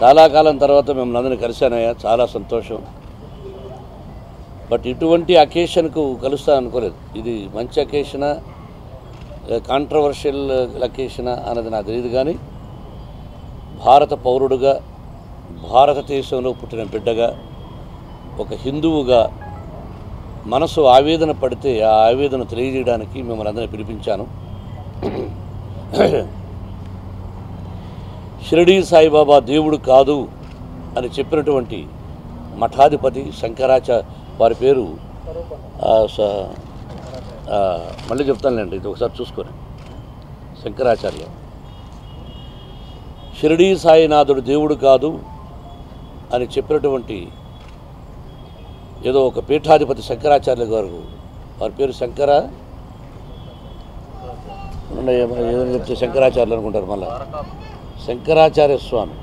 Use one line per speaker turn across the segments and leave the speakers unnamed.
చాలా కాలం తర్వాత మిమ్మల్ని అందరినీ కలిశానయ్యా చాలా సంతోషం బట్ ఇటువంటి అకేషన్కు కలుస్తాను అనుకోలేదు ఇది మంచి అకేషనా కాంట్రవర్షియల్ అకేషనా అన్నది నాకు తెలియదు కానీ భారత పౌరుడుగా భారతదేశంలో పుట్టిన బిడ్డగా ఒక హిందువుగా మనసు ఆవేదన పడితే ఆ ఆవేదన తెలియజేయడానికి మిమ్మల్ని అందరినీ పిలిపించాను షిరిడీ సాయిబాబా దేవుడు కాదు అని చెప్పినటువంటి మఠాధిపతి శంకరాచ వారి పేరు ఆ, స- ఆ, మళ్ళీ చెప్తానులేండి ఇది ఒకసారి చూసుకొని శంకరాచార్య షిరిడీ సాయినాథుడు దేవుడు కాదు అని చెప్పినటువంటి ఏదో ఒక పీఠాధిపతి శంకరాచార్య గారు వారి పేరు శంకర ఉండండి, ఏమో ఏదో చెప్తే శంకరాచార్యులు అనుకుంటారు మళ్ళీ శంకరాచార్య స్వామి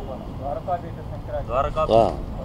ఆ.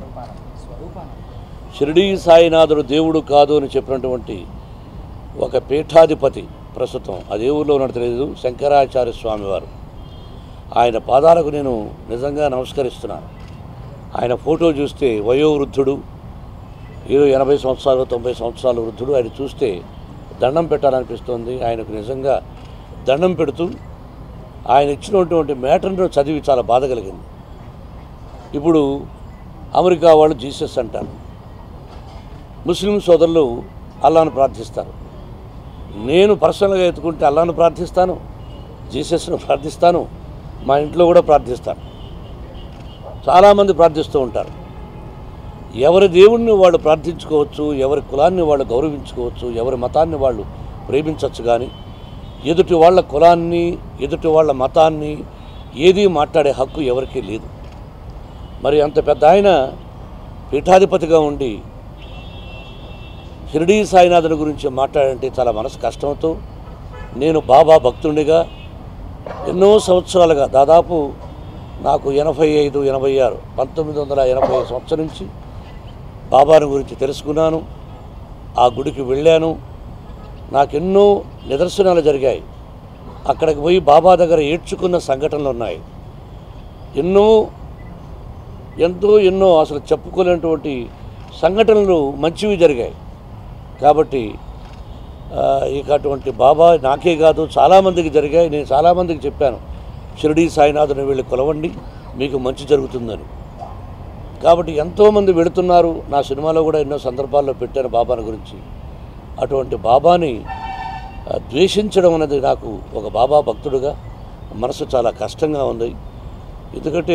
షిరిడీ సాయినాథుడు దేవుడు కాదు అని చెప్పినటువంటి ఒక పీఠాధిపతి ప్రస్తుతం అది ఏ ఊళ్ళో ఉన్నట్టు తెలియదు శంకరాచార్య స్వామి వారు ఆయన పాదాలకు నేను నిజంగా నమస్కరిస్తున్నాను ఆయన ఫోటో చూస్తే వయోవృద్ధుడు ఏదో ఎనభై సంవత్సరాలు తొంభై సంవత్సరాల వృద్ధుడు ఆయన చూస్తే దండం పెట్టాలనిపిస్తుంది ఆయనకు నిజంగా దండం పెడుతూ ఆయన ఇచ్చినటువంటి మ్యాటర్ను చదివి చాలా బాధ కలిగింది ఇప్పుడు అమెరికా వాళ్ళు జీసస్ అంటారు ముస్లిం సోదరులు అల్లాను ప్రార్థిస్తారు నేను పర్సనల్గా ఎత్తుకుంటే అల్లాను ప్రార్థిస్తాను జీసస్ను ప్రార్థిస్తాను మా ఇంట్లో కూడా ప్రార్థిస్తాను చాలామంది ప్రార్థిస్తూ ఉంటారు ఎవరి దేవుణ్ణి వాళ్ళు ప్రార్థించుకోవచ్చు ఎవరి కులాన్ని వాళ్ళు గౌరవించుకోవచ్చు ఎవరి మతాన్ని వాళ్ళు ప్రేమించవచ్చు కానీ ఎదుటి వాళ్ళ కులాన్ని ఎదుటి వాళ్ళ మతాన్ని ఏదీ మాట్లాడే హక్కు ఎవరికీ లేదు మరి అంత పెద్ద ఆయన పీఠాధిపతిగా ఉండి షిరిడీ సాయినాథుని గురించి మాట్లాడంటే చాలా మనసు కష్టంతో నేను బాబా భక్తుడిగా ఎన్నో సంవత్సరాలుగా దాదాపు నాకు ఎనభై ఐదు ఎనభై ఆరు పంతొమ్మిది వందల ఎనభై ఐదు సంవత్సరం నుంచి బాబాని గురించి తెలుసుకున్నాను ఆ గుడికి వెళ్ళాను నాకెన్నో నిదర్శనాలు జరిగాయి అక్కడికి పోయి బాబా దగ్గర ఏడ్చుకున్న సంఘటనలు ఉన్నాయి ఎన్నో ఎంతో ఎన్నో అసలు చెప్పుకోలేనటువంటి సంఘటనలు మంచివి జరిగాయి కాబట్టి ఆ, ఇక అటువంటి బాబా నాకే కాదు చాలామందికి జరిగాయి నేను చాలామందికి చెప్పాను షిరిడీ సాయినాథుని వెళ్ళి కొలవండి మీకు మంచి జరుగుతుందని కాబట్టి ఎంతోమంది వెళుతున్నారు నా సినిమాలో కూడా ఎన్నో సందర్భాల్లో పెట్టాను బాబాని గురించి అటువంటి బాబాని ఆ, ద్వేషించడం అనేది నాకు ఒక బాబా భక్తుడుగా మనసు చాలా కష్టంగా ఉంది ఎందుకంటే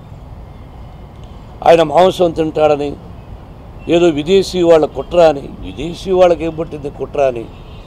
ఆయన మాంసం తింటాడని ఏదో విదేశీ వాళ్ళ కుట్ర అని విదేశీ వాళ్ళకి ఏం పట్టింది కుట్ర అని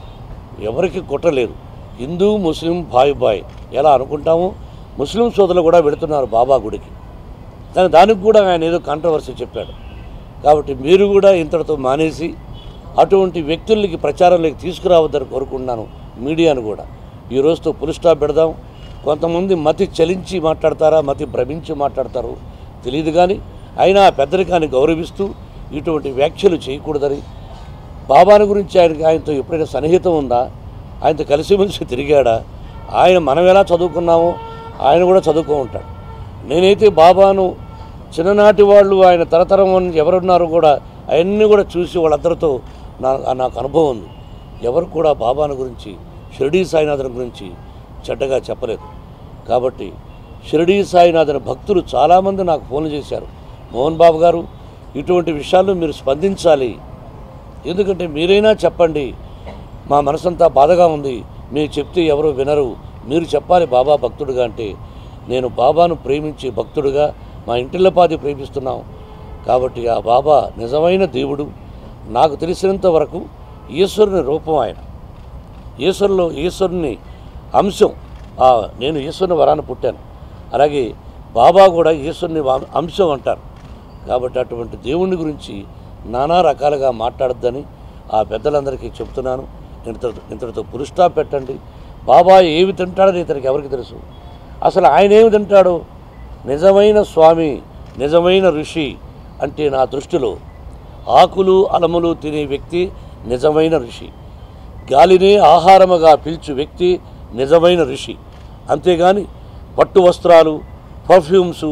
ఎవరికి కుట్ర లేదు హిందూ ముస్లిం బాయ్ బాయ్ ఎలా అనుకుంటామో ముస్లిం సోదరులు కూడా వెళుతున్నారు బాబా గుడికి కానీ దానికి కూడా ఆయన ఏదో కాంట్రవర్సీ చెప్పాడు కాబట్టి మీరు కూడా ఇంతటితో మానేసి అటువంటి వ్యక్తులకి ప్రచారంలోకి తీసుకురావద్దని కోరుకుంటున్నాను మీడియాను కూడా ఈ రోజుతో పులి స్టాప్ పెడదాం కొంతమంది మతి చలించి మాట్లాడతారా మతి భ్రమించి మాట్లాడతారు తెలియదు కానీ అయినా ఆ పెద్దరికాన్ని గౌరవిస్తూ ఇటువంటి వ్యాఖ్యలు చేయకూడదని బాబాని గురించి ఆయనకి ఆయనతో ఎప్పుడైనా సన్నిహితం ఉందా ఆయనతో కలిసిమెలిసి తిరిగాడా ఆయన మనం ఎలా చదువుకున్నామో ఆయన కూడా చదువుకో ఉంటాడు నేనైతే బాబాను చిన్ననాటి వాళ్ళు ఆయన తరతరం అని ఎవరున్నారో కూడా అవన్నీ కూడా చూసి వాళ్ళందరితో నా నాకు అనుభవం ఉంది ఎవరు కూడా బాబాను గురించి షిరిడీ సాయినాథన్ గురించి చెడ్డగా చెప్పలేదు కాబట్టి షిరిడీ సాయినాథన్ భక్తులు చాలామంది నాకు ఫోన్లు చేశారు మోహన్ బాబు గారు ఇటువంటి విషయాల్లో మీరు స్పందించాలి ఎందుకంటే మీరైనా చెప్పండి మా మనసంతా బాధగా ఉంది మీరు చెప్తే ఎవరు వినరు మీరు చెప్పాలి బాబా భక్తుడుగా అంటే నేను బాబాను ప్రేమించే భక్తుడుగా మా ఇంటిల్లపాది ప్రేమిస్తున్నాం కాబట్టి ఆ బాబా నిజమైన దేవుడు నాకు తెలిసినంత వరకు ఈశ్వరుని రూపం ఆయన ఈశ్వరులో ఈశ్వరుని అంశం ఆ నేను ఈశ్వరుని వరాన పుట్టాను అలాగే బాబా కూడా ఈశ్వరుని వం- అంశం అంటారు కాబట్టి అటువంటి దేవుని గురించి నానా రకాలుగా మాట్లాడద్దని ఆ పెద్దలందరికీ చెప్తున్నాను ఇంతటితో ఇంతటితో పురుష్టా పెట్టండి బాబా ఏమి తింటాడని ఇతనికి ఎవరికి తెలుసు అసలు ఆయన ఏమి తింటాడు నిజమైన స్వామి నిజమైన ఋషి అంటే నా దృష్టిలో ఆకులు అలములు తినే వ్యక్తి నిజమైన ఋషి గాలినే ఆహారముగా పీల్చు వ్యక్తి నిజమైన ఋషి అంతేగాని పట్టు వస్త్రాలు పర్ఫ్యూమ్సు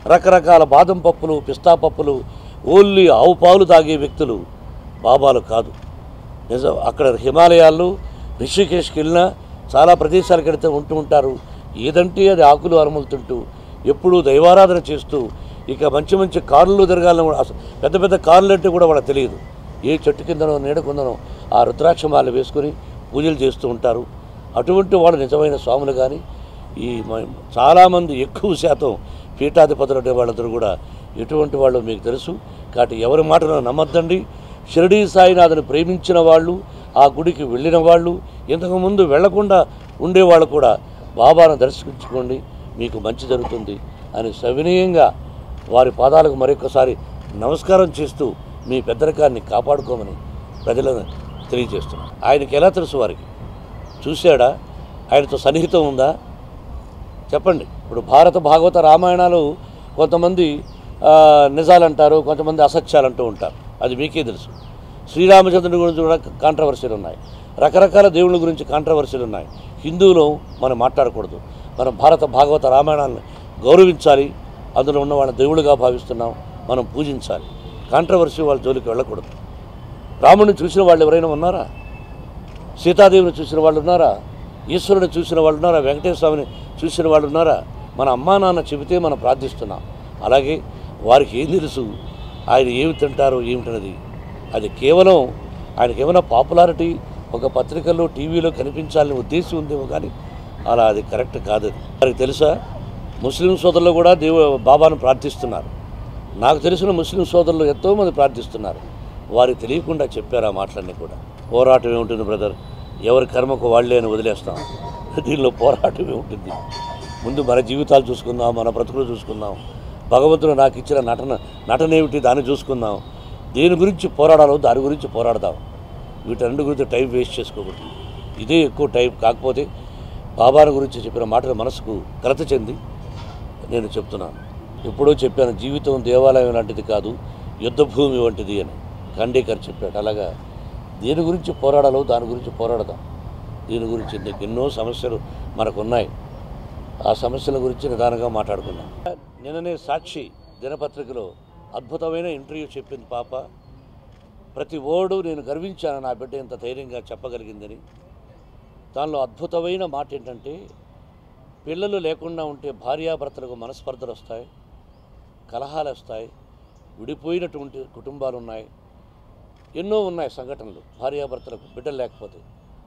రకరకాల బాదం పప్పులు పిస్తా పప్పులు ఓన్లీ ఆవు పాలు తాగే వ్యక్తులు బాబాలు కాదు నిజం అక్కడ హిమాలయాల్లో రిషికేష్కి వెళ్ళినా చాలా ప్రదేశాలకు వెళితే ఉంటూ ఉంటారు ఏదంటే అది ఆకులు అరములుతుంటూ ఎప్పుడూ దైవారాధన చేస్తూ ఇక మంచి మంచి కార్లు తిరగాలని కూడా అసలు పెద్ద పెద్ద కార్లు అంటే కూడా వాళ్ళకి తెలియదు ఏ చెట్టు కిందనో నీడ కిందనో ఆ రుద్రాక్షమాలు వేసుకొని పూజలు చేస్తూ ఉంటారు అటువంటి వాళ్ళు నిజమైన స్వాములు కానీ ఈ మ- చాలామంది ఎక్కువ శాతం పీఠాధిపతులు అనే వాళ్ళందరూ కూడా ఎటువంటి వాళ్ళు మీకు తెలుసు కాబట్టి ఎవరి మాటను నమ్మద్దండి షిరిడీ సాయినాథుని ప్రేమించిన వాళ్ళు ఆ గుడికి వెళ్ళిన వాళ్ళు ఇంతకుముందు వెళ్లకుండా ఉండేవాళ్ళు కూడా బాబాను దర్శించుకోండి మీకు మంచి జరుగుతుంది అని సవినయంగా వారి పాదాలకు మరొకసారి నమస్కారం చేస్తూ మీ పెద్దరికాన్ని కాపాడుకోమని ప్రజలను తెలియజేస్తున్నాను ఆయనకి ఎలా తెలుసు వారికి చూశాడా ఆయనతో సన్నిహితం ఉందా చెప్పండి ఇప్పుడు భారత భాగవత రామాయణాలు కొంతమంది ఆ, నిజాలంటారు కొంతమంది అసత్యాలు అంటూ ఉంటారు అది మీకే తెలుసు శ్రీరామచంద్రుడి గురించి కూడా కాంట్రవర్సీలు ఉన్నాయి రకరకాల దేవుళ్ళ గురించి కాంట్రవర్సీలు ఉన్నాయి హిందువులు మనం మాట్లాడకూడదు మనం భారత భాగవత రామాయణాన్ని గౌరవించాలి అందులో ఉన్న వాళ్ళ దేవుళ్ళుగా భావిస్తున్నాం మనం పూజించాలి కాంట్రవర్సీ వాళ్ళ జోలికి వెళ్ళకూడదు రాముడిని చూసిన వాళ్ళు ఎవరైనా ఉన్నారా సీతాదేవిని చూసిన వాళ్ళు ఉన్నారా ఈశ్వరుని చూసిన వాళ్ళు ఉన్నారా వెంకటేశ్వర స్వామిని చూసిన వాళ్ళు ఉన్నారా మన అమ్మా నాన్న చెబితే మనం ప్రార్థిస్తున్నాం అలాగే వారికి ఏం తెలుసు ఆయన ఏమి తింటారు ఏమిటన్నది అది కేవలం ఆయనకి ఏమైనా పాపులారిటీ ఒక పత్రికల్లో టీవీలో కనిపించాలని ఉద్దేశం ఉందేమో కానీ అలా అది కరెక్ట్ కాదు అది వారికి తెలుసా ముస్లిం సోదరులు కూడా దేవు బాబాను ప్రార్థిస్తున్నారు నాకు తెలిసిన ముస్లిం సోదరులు ఎంతోమంది ప్రార్థిస్తున్నారు వారికి తెలియకుండా చెప్పారు ఆ మాటలన్నీ కూడా పోరాటం ఏముంటుంది బ్రదర్ ఎవరి కర్మకు వాళ్ళే అని వదిలేస్తాం దీనిలో పోరాటం ఏముంటుంది ముందు మన జీవితాలు చూసుకుందాం మన బ్రతుకులు చూసుకుందాం భగవంతుడు నాకు ఇచ్చిన నటన నటన ఏమిటి దాన్ని చూసుకుందాం దేని గురించి పోరాడాలో దాని గురించి పోరాడదాం వీటన్నిటి గురించి టైం వేస్ట్ చేసుకోకూడదు ఇదే ఎక్కువ టైం కాకపోతే బాబాను గురించి చెప్పిన మాటలు మనసుకు కలత చెంది నేను చెప్తున్నాను ఎప్పుడో చెప్పాను జీవితం దేవాలయం లాంటిది కాదు యుద్ధభూమి వంటిది అని ఖండేకర్ చెప్పాడు అలాగా దేని గురించి పోరాడాలో దాని గురించి పోరాడదాం దీని గురించి ఇందుకు ఎన్నో సమస్యలు మనకు ఉన్నాయి ఆ సమస్యల గురించి నిదానంగా మాట్లాడుకుందాం నిన్ననే సాక్షి దినపత్రికలో అద్భుతమైన ఇంటర్వ్యూ చెప్పింది పాప ప్రతి ఓడు నేను గర్వించాను నా బిడ్డ ఇంత ధైర్యంగా చెప్పగలిగిందని దానిలో అద్భుతమైన మాట ఏంటంటే పిల్లలు లేకుండా ఉంటే భార్యాభర్తలకు మనస్పర్ధలు వస్తాయి కలహాలు వస్తాయి విడిపోయినటువంటి కుటుంబాలు ఉన్నాయి ఎన్నో ఉన్నాయి సంఘటనలు భార్యాభర్తలకు బిడ్డలు లేకపోతే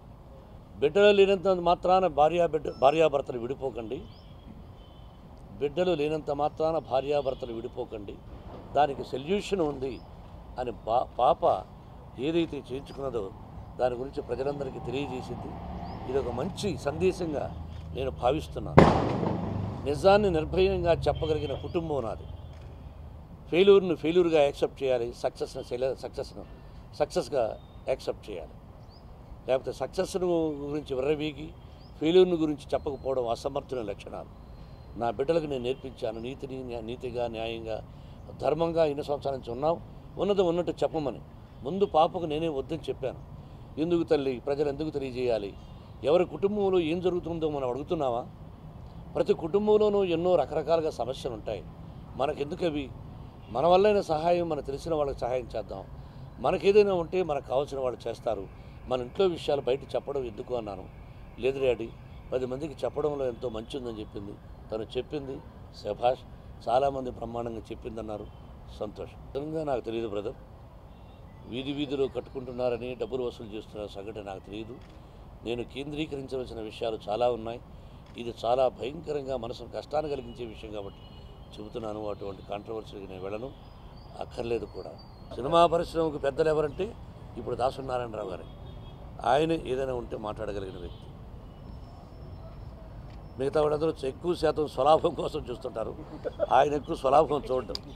బిడ్డలు లేనంత మాత్రాన భార్యా బిడ్డ భార్యాభర్తలు విడిపోకండి బిడ్డలు లేనంత మాత్రాన భార్యాభర్తలు విడిపోకండి దానికి సొల్యూషన్ ఉంది అని బా పాప ఏదైతే చేయించుకున్నదో దాని గురించి ప్రజలందరికీ తెలియజేసింది ఇది ఒక మంచి సందేశంగా నేను భావిస్తున్నాను నిజాన్ని నిర్భయంగా చెప్పగలిగిన కుటుంబం నాది ఫెయిల్యూర్ను ఫెయిల్యూర్గా యాక్సెప్ట్ చేయాలి సక్సెస్ను సక్సెస్ను సక్సెస్గా యాక్సెప్ట్ చేయాలి లేకపోతే సక్సెస్ను గురించి విర్రవీగి ఫెయిల్యూర్ను గురించి చెప్పకపోవడం అసమర్థుల లక్షణాలు నా బిడ్డలకు నేను నేర్పించాను నీతిని న్యా- నీతిగా న్యాయంగా ధర్మంగా ఇన్ని సంవత్సరాల నుంచి ఉన్నాం ఉన్నది ఉన్నట్టు చెప్పమని ముందు పాపకు నేనే వద్దని చెప్పాను ఎందుకు తల్లి ప్రజలు ఎందుకు తెలియజేయాలి ఎవరి కుటుంబంలో ఏం జరుగుతుందో మనం అడుగుతున్నావా ప్రతి కుటుంబంలోనూ ఎన్నో రకరకాలుగా సమస్యలు ఉంటాయి మనకెందుకు అవి మన వల్లైన సహాయం మనకు తెలిసిన వాళ్ళకి సహాయం చేద్దాం మనకేదైనా ఉంటే మనకు కావాల్సిన వాళ్ళు చేస్తారు మన ఇంట్లో విషయాలు బయట చెప్పడం ఎందుకు అన్నాను లేదు డాడీ పది మందికి చెప్పడంలో ఎంతో మంచి ఉందని చెప్పింది తను చెప్పింది శభాష్ చాలామంది బ్రహ్మాండంగా చెప్పిందన్నారు సంతోషం నిజంగా నాకు తెలియదు బ్రదర్ వీధి వీధిలో కట్టుకుంటున్నారని డబ్బులు వసూలు చేస్తున్న సంఘటన నాకు తెలియదు నేను కేంద్రీకరించవలసిన విషయాలు చాలా ఉన్నాయి ఇది చాలా భయంకరంగా మనసును కష్టాన్ని కలిగించే విషయం కాబట్టి చెబుతున్నాను అటువంటి కాంట్రవర్సీకి నేను వెళ్ళను అక్కర్లేదు కూడా సినిమా పరిశ్రమకు పెద్దలు ఎవరంటే ఇప్పుడు దాసునారాయణరావు గారే ఆయన ఏదైనా ఉంటే మాట్లాడగలిగిన వ్యక్తి మిగతా వాళ్ళందరూ ఎక్కువ శాతం స్వలాభం కోసం చూస్తుంటారు ఆయన ఎక్కువ స్వలాభం చూడటం